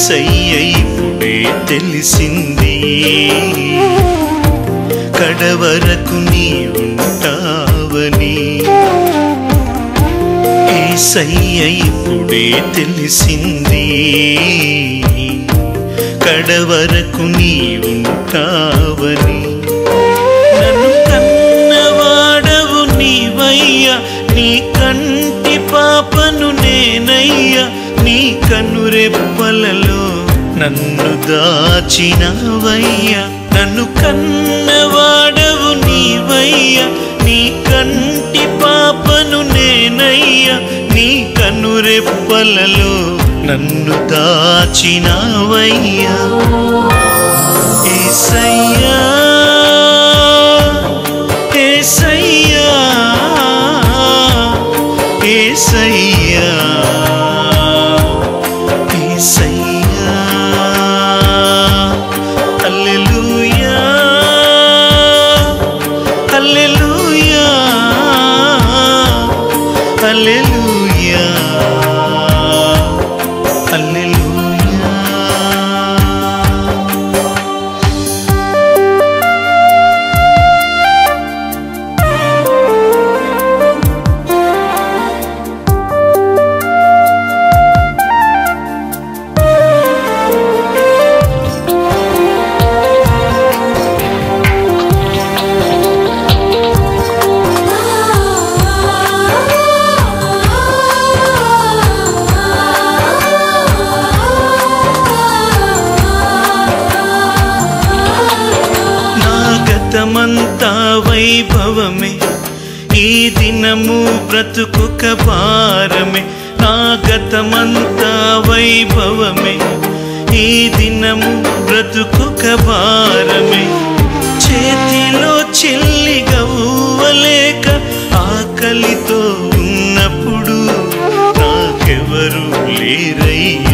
ఏసయ్య ఇప్పుడే తెలిసింది కడవరకు నీ ఉంటావని ఏసయ్య ఇప్పుడే తెలిసింది కడవరకు నీ ఉంటావని నన్ను కన్నవాడవు నీవయ్యా నీ కంటి పాపను నేనయ్యా నీ కన్నురెప్పలలో నన్ను దాచినవయ్యా నన్ను కన్నవాడవు నీవయ్యా నీ కంటి పాపను నేనయ్యా నీ కన్నురెప్పలలో నన్ను దాచినవయ్యా ఏసయ్యా ఏసయ్యా ఏసయ్యా ఏసయ్యా హల్లెలూయా హల్లెలూయా హల్లెలూయా హల్లెలూయా నా గతమంతా వైభవమే ఈ దినము బ్రతుకుక భారమే నా గతమంతా వైభవమే ఈ దినము బ్రతుకుక భారమే చేతిలో చెల్లిగా ఊవలేక ఆకలితో ఉన్నప్పుడు నాకెవరు లేరయ్యా